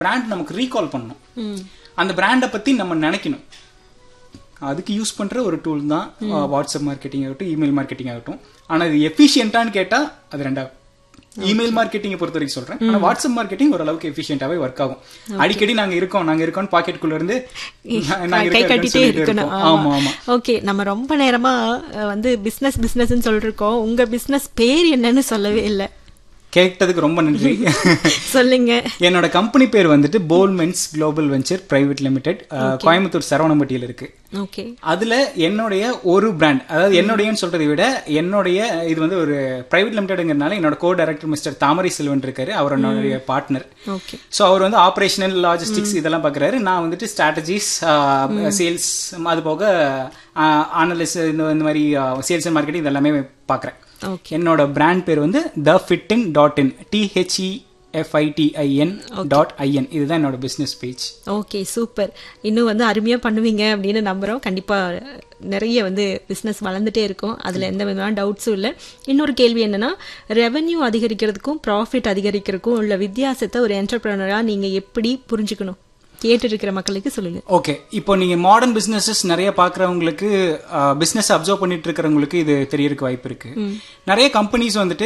Brand நமக்கு recall பண்ணணும் அந்த பிராண்டை பத்தி நம்ம நினைக்கணும் அதுக்கு யூஸ் பண்ற ஒரு டூல் தான் வாட்ஸ்அப் மார்க்கெட்டிங் ஆகட்டும் இமெயில் மார்க்கெட்டிங் ஆகட்டும் ஆனா இது எஃபிஷியன்ட்டான்னு கேட்டா அது ரெண்டாவது இமெயில் மார்க்கெட்டிங்கை பொறுத்த வரைக்கும் சொல்றேன் ஆனா வாட்ஸ்அப் மார்க்கெட்டிங் ஓரளவுக்கு எஃபிஷியன்ட்டாவே ஒர்க் ஆகும் அடிக்கடி நாங்க இருக்கோம் நாங்க இருக்கோம் பாக்கெட்டுக்குள்ள இருந்து நாங்க கை இருக்கோம் கட்டிட்டே சொல்லிட்டு இருக்கணும் இருப்போம். ஆமா ஆமா ஓகே நம்ம ரொம்ப நேரமா அஹ், வந்து பிசினஸ் பிசினஸ்னு சொல்லிருக்கோம் உங்க பிசினஸ் பேர் என்னன்னு சொல்லவே இல்ல கேட்டதுக்கு ரொம்ப நன்றி சொல்லுங்க என்னோட கம்பெனி பேர் வந்துட்டு Bolmens global venture private limited Coimbatore சரவணம்பட்டியில் இருக்கு ஓகே அதுல என்னுடைய ஒரு பிராண்ட் அதாவது என்னுடையன்னு சொல்றதை விட என்னுடைய இது வந்து ஒரு பிரைவேட் லிமிடெட்ங்கிறனால என்னோட co director mister Thamarai Selvan இருக்காரு அவர் என்னுடைய பார்ட்னர் ஓகே ஸோ அவர் வந்து ஆப்ரேஷனல் லாஜிஸ்டிக்ஸ் இதெல்லாம் பார்க்குறாரு நான் வந்துட்டு ஸ்ட்ராட்டஜிஸ் சேல்ஸ் அது போக அனலிஸ் இந்த இந்த மாதிரி சேல்ஸ் அண்ட் மார்க்கெட்டிங் இதெல்லாமே பார்க்குறேன் ஓகே என்னோட பிராண்ட் பேர் வந்து the Fittin dot in T H E F I T I N dot I N இதுதான் என்னோட பிஸ்னஸ் பேஜ் ஓகே சூப்பர் இன்னும் வந்து அருமையா பண்ணுவீங்க அப்படின்னு நம்புறோம் கண்டிப்பா நிறைய வந்து பிசினஸ் வளர்ந்துட்டே இருக்கும் அதுல எந்த விதமான டவுட்ஸும் இல்லை இன்னொரு கேள்வி என்னன்னா ரெவென்யூ அதிகரிக்கிறதுக்கும் ப்ராஃபிட் அதிகரிக்கிறதுக்கும் உள்ள வித்தியாசத்தை ஒரு என்டர்பிரனரா நீங்க எப்படி புரிஞ்சுக்கணும் கேட்டு இருக்கிற மக்களுக்கு சொல்லுங்க ஓகே இப்போ நீங்க மாடர்ன் பிசினஸஸ் நிறைய பாக்குறவங்களுக்கு பிசினஸ் அப்சர்வ் பண்ணிட்டு இருக்கிறவங்களுக்கு இது தெரியறதுக்கு வாய்ப்பு இருக்கு நிறைய கம்பெனிஸ் வந்துட்டு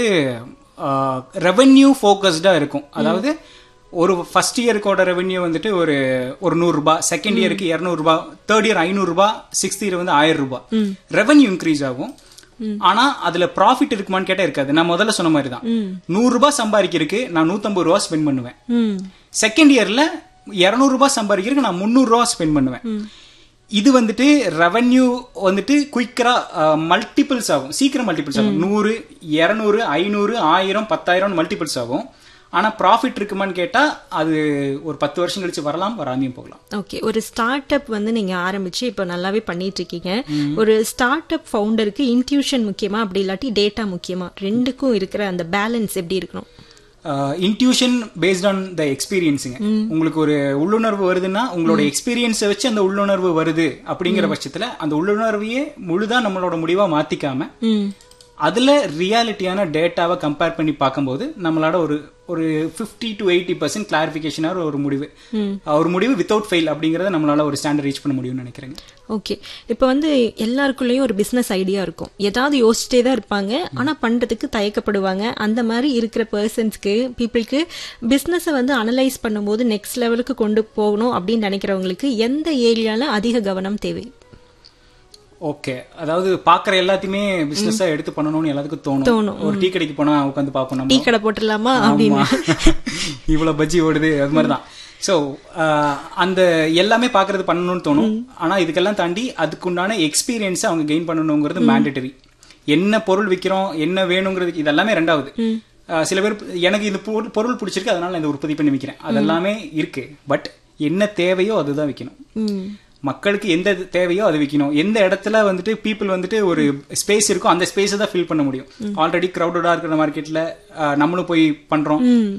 ரெவென்யூ ஃபோக்கஸ்டா இருக்கும் அதாவது ஒரு ஃபர்ஸ்ட் இயருக்கோட ரெவென்யூ வந்துட்டு ஒரு ஒரு நூறு ரூபாய் செகண்ட் இயருக்கு இருநூறு ரூபாய் தேர்ட் இயர் ஐநூறு ரூபாய் சிக்ஸ்த் இயர் வந்து ஆயிரம் ரூபாய் ரெவென்யூ இன்க்ரீஸ் ஆகும் ஆனா அதுல ப்ராஃபிட் இருக்குமான்னு கேட்டா இருக்காது நான் முதல்ல சொன்ன மாதிரி தான் நூறு ரூபாய் சம்பாதிக்கிறதுக்கு நான் நூத்தம்பது ரூபாய் ஸ்பெண்ட் பண்ணுவேன் ம் செகண்ட் இயர்ல இருநூறு ரூபாய் சம்பாதிக்கிறதுக்கு நான் முந்நூறு ரூபாய் ஸ்பெண்ட் பண்ணுவேன் இது வந்துட்டு ரெவென்யூ வந்துட்டு குயிக்கரா மல்டிபிள்ஸ் ஆகும் சீக்கிரம் மல்டிபிள்ஸ் ஆகும் நூறு இருநூறு ஐநூறு ஆயிரம் பத்தாயிரம் மல்டிபிள்ஸ் ஆகும் ஆனா ப்ராஃபிட் இருக்குமான்னு கேட்டா அது ஒரு பத்து வருஷம் கழிச்சு வரலாம் வராமையும் போகலாம் ஓகே ஒரு ஸ்டார்ட் அப் வந்து நீங்க ஆரம்பிச்சு இப்போ நல்லாவே பண்ணிட்டு இருக்கீங்க ஒரு ஸ்டார்ட் அப் ஃபவுண்டருக்கு இன்ட்யூஷன் முக்கியமா அப்படி இல்லாட்டி டேட்டா முக்கியமா ரெண்டுக்கும் இருக்கிற அந்த பேலன்ஸ் எப்படி இருக்கணும் இன்ட்யூஷன் பேஸ்ட் ஆன் த எக்ஸ்பீரியன்ஸுங்க உங்களுக்கு ஒரு உள்ளுணர்வு வருதுன்னா உங்களோட எக்ஸ்பீரியன்ஸை வச்சு அந்த உள்ளுணர்வு வருது அப்படிங்கிற பட்சத்துல அந்த உள்ளுணர்வையே முழுதா நம்மளோட முடிவா மாத்திக்காம ம் அதுல ரியாலிட்டியான டேட்டாவை கம்பேர் பண்ணி பார்க்கும்போது நம்மளால ஒரு ஒரு 50 டு எயிட்டி பர்சன்ட் கிளாரிபிகேஷனாக ஒரு முடிவு ஒரு முடிவு வித்தவுட் ஃபெயில் அப்படிங்கறத நம்மளால ஒரு ஸ்டாண்டர்ட் ரீச் பண்ண முடியும்னு நினைக்கிறேங்க ஓகே இப்போ வந்து எல்லாருக்குள்ளேயும் ஒரு பிசினஸ் ஐடியா இருக்கும் ஏதாவது யோசிச்சிட்டே தான் இருப்பாங்க ஆனா பண்றதுக்கு தயக்கப்படுவாங்க அந்த மாதிரி இருக்கிற பர்சன்ஸ்க்கு பீப்புளுக்கு பிசினஸை வந்து அனலைஸ் பண்ணும்போது நெக்ஸ்ட் லெவலுக்கு கொண்டு போகணும் அப்படின்னு நினைக்கிறவங்களுக்கு எந்த ஏரியால அதிக கவனம் தேவை ஓகே அதாவது பாக்குற எல்லாத்தையுமே பிசினஸா எடுத்து பண்ணணும்னு எல்லாத்துக்கும் தோணும் தோணும். ஒரு டீ கடைக்கு போனா உட்காந்து பார்ப்போம் நம்ம டீ கடை போட்டுடலாமா அப்படின்னு ஆமா. இவ்வளவு பஜ்ஜி ஓடுது அது மாதிரிதான் சோ அந்த எல்லாமே பாக்குறது பண்ணணும்னு தோணும் ஆனா இதுக்கெல்லாம் தாண்டி அதுக்குண்டான எக்ஸ்பீரியன்ஸ் அவங்க கெயின் பண்ணணுங்கிறது மேண்டட்டரி என்ன பொருள் விக்கிறோம் என்ன வேணுங்கிறது இதெல்லாமே ரெண்டாவது ஆஹ் சில பேர் எனக்கு இந்த பொருள் பொருள் பிடிச்சிருக்கு அதனால நான் இந்த உற்பத்தி பண்ணி விற்கிறேன் அதெல்லாமே இருக்கு பட் என்ன தேவையோ அதுதான் விற்கணும் ம் மக்களுக்கு எந்த தேவையோ அது விற்கணும் எந்த இடத்துல வந்துட்டு பீப்புள் வந்துட்டு ஒரு ஸ்பேஸ் இருக்கோ அந்த ஸ்பேஸை தான் ஃபில் பண்ண முடியும் ஆல்ரெடி க்ரௌடடா இருக்கிற மார்க்கெட்ல நம்மளும் போய் பண்றோம்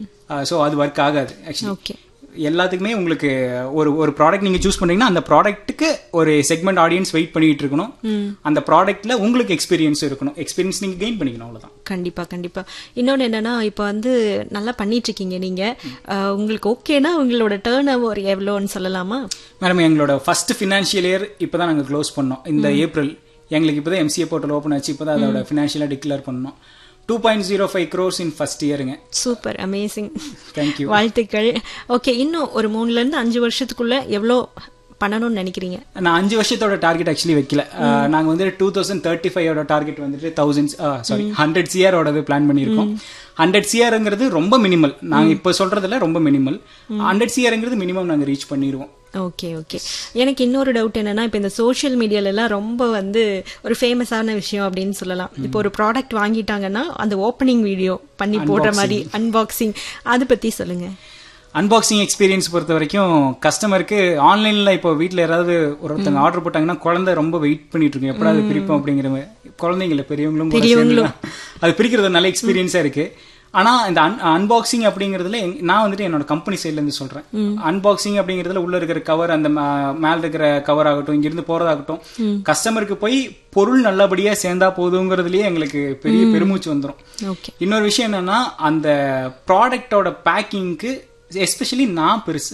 ஸோ அது ஒர்க் ஆகாது ஆக்சுவலி ஓகே எல்லாத்துக்குமே உங்களுக்கு ஒரு ஒரு ப்ராடக்ட் நீங்க சூஸ் பண்றீங்கன்னா அந்த ப்ராடக்ட்டுக்கு ஒரு செக்மெண்ட் ஆடியன்ஸ் வெயிட் பண்ணிட்டு இருக்கணும் அந்த ப்ராடக்ட்ல உங்களுக்கு எக்ஸ்பீரியன்ஸ் இருக்கணும் எக்ஸ்பீரியன்ஸ் நீங்க கெயின் பண்ணிக்கணும் அவ்வளவுதான் கண்டிப்பா கண்டிப்பா இன்னொன்னு என்னன்னா இப்போ வந்து நல்லா பண்ணிட்டு இருக்கீங்க நீங்க அஹ், உங்களுக்கு ஓகேனா உங்களோட டேர்ன் ஓவர் எவ்வளோன்னு சொல்லலாமா மேடம் எங்களோட ஃபர்ஸ்ட் ஃபினான்ஷியல் இயர் இப்பதான் நாங்க க்ளோஸ் பண்ணோம் இந்த ஏப்ரல் எங்களுக்கு இப்பதான் எம்சிஏ போர்ட்டல் ஓப்பன் ஆச்சு இப்பதான் அதோட ஃபினான்ஷியலா டிக்ளேர் பண்ணோம் two point zero five crores in first இயருங்க சூப்பர் அமேசிங் தேங்க்யூ வாழ்த்துக்கள் ஓகே இன்னும் ஒரு மூணுல இருந்து அஞ்சு வருஷத்துக்குள்ள எவ்வளோ பண்ணணும்னு நினைக்கிறீங்க நான் அஞ்சு வருஷத்தோட டார்கெட் ஆக்சுவலி வைக்கல அஹ், நாங்க வந்து டூ தௌசண்ட் தேர்ட்டி ஃபைவோட டார்கெட் வந்துட்டு தௌசண்ட் சாரி ஹண்ட்ரட் சிஆரோடது பிளான் பண்ணியிருக்கோம் ஹண்ட்ரட் சிஆர்ங்கிறது ரொம்ப மினிமல் நாங்க இப்போ சொல்றதுல ரொம்ப மினிமல் ஹண்ட்ரட் சிஆர்ங்கிறது மினிமம் நாங்க ரீச் பண்ணிடுவோம் ஓகே ஓகே எனக்கு இன்னொரு டவுட் என்னன்னா இப்போ இந்த சோஷியல் மீடியால எல்லாம் ரொம்ப வந்து ஒரு ஃபேமஸான விஷயம் அப்படின்னு சொல்லலாம் இப்போ ஒரு ப்ராடக்ட் வாங்கிட்டாங்கன்னா அந்த ஓப்பனிங் வீடியோ பண்ணி போடுற மாதிரி அன்பாக்சிங் அதை பத்தி சொல்லுங்க அன்பாக்சிங் எக்ஸ்பீரியன்ஸ் பொறுத்த வரைக்கும் கஸ்டமருக்கு ஆன்லைன்ல இப்போ வீட்ல யாராவது ஒருத்தங்க ஆர்டர் போட்டாங்கன்னா குழந்தை ரொம்ப வெயிட் பண்ணிட்டு இருக்கு எப்படாவது பிரிப்போம் அப்படிங்கிற மாதிரி குழந்தைங்கள பெரியவங்களும் கூட சேர்ந்து அது பிரிக்கிறது ஒரு நல்ல எக்ஸ்பீரியன்ஸா இருக்கு ஆனா இந்த அன்பாக்சிங் அப்படிங்கறதுல எங்க- நான் வந்துட்டு என்னோட கம்பெனி சைட்ல இருந்து சொல்றேன் அன்பாக்சிங் அப்படிங்கறதுல உள்ள இருக்கிற கவர் அந்த மா- மேல இருக்கிற கவர் ஆகட்டும் இங்க இருந்து போறதாகட்டும் கஸ்டமருக்கு போய் பொருள் நல்லபடியா சேர்ந்தா போதுங்கிறதுலயே எங்களுக்கு பெரிய பெருமூச்சு வந்துரும் ஓகே இன்னொரு விஷயம் என்னன்னா அந்த ப்ராடக்டோட பேக்கிங்க்கு எஸ்பெஷலி நான் பெருசு